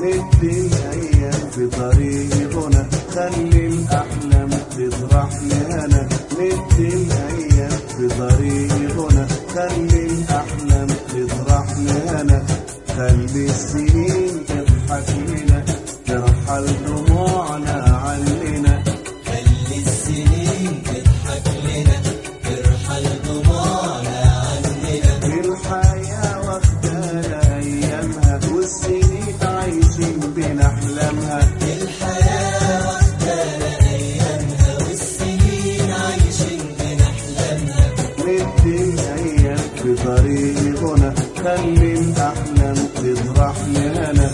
ندي الأيام في طريق غنى خلي الأحلام تطرح لهنا ندي الأيام في طريق غنى خلي الأحلام تطرح لهنا خلي السنين تضحك لنا ترحل دموعنا عننا خلي السنين تضحك لنا ترحل دموعنا عننا الحياة واخدانا أيامها والسنين عايشين بنحلمها الحياة واخدانا أيامها والسنين عايشين بنحلمها ندي الأيام في طريق غنى خلي الأحلام تطرح لهنا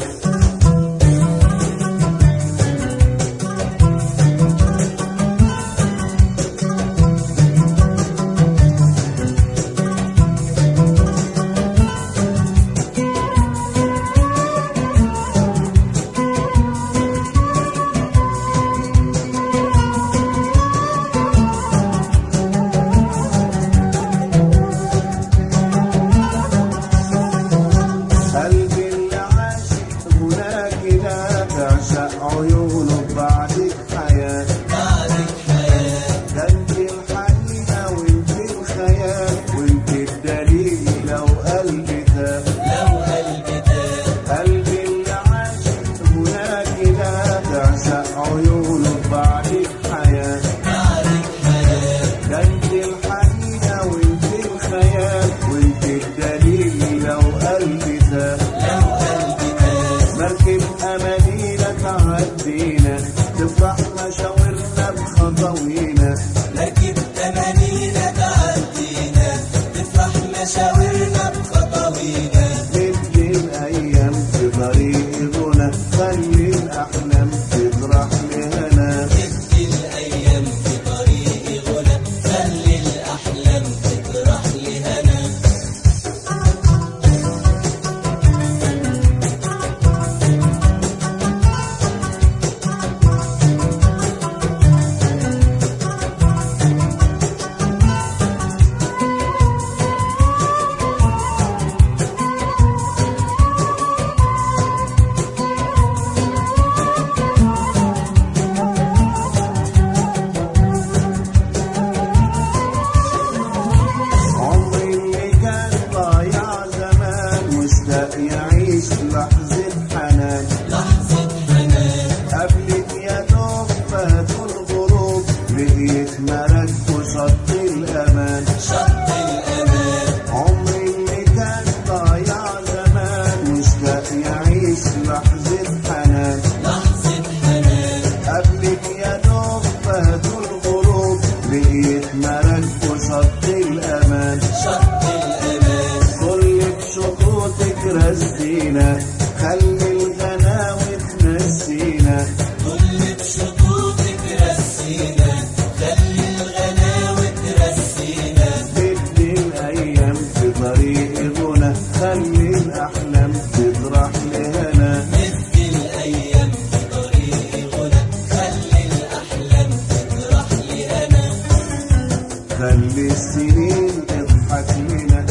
قلبي اللي عاشق هناك لا تعشق عيونه بعدك حياة بعدك حياة ده انت الحقيقة وانت الخيال وانت الدليل لو قلبي تاب لو قلبي تاب قلبي اللي عاشق هناك لا تعشق عيونه بعدك حياة بعدك حياة ده انت الحقيقة وانت الخيال وانت الدليل لو قلبي تاب لو قلبي تاب مركب أمانينا تعدينا تفرح مشاورنا بخطوينا لكن تمانينا تعدينا تفرح مشاورنا بخطوينا ندي الأيام في طريقنا خلي الأحلام تطرح لهنا ندي الأيام في طريق غنى خلي الأحلام تطرح لهنا عمري اللي كان ضايع زمان مشتاق يعيش لحظة حنان لحظة حنان قبلك يا دوب فاتوا الغروب لقيت ملك وشط الأمان شط الأمان عمري اللي كان ضايع زمان مشتاق يعيش لحظة حنان لحظة حنان قبلك يا دوب فاتوا الغروب لقيت ملك وشط الأمان شط الأمان كل بشطوطك رزقينا خلي الغناوي تنسينا كل بشطوطك رسينا خلي الغناوي ترسينا ندي الأيام في طريقنا خلي الأحلام تطرح لهنا ندي الأيام في طريق غنى خلي الأحلام تطرح لهنا خلي السنين تضحك لنا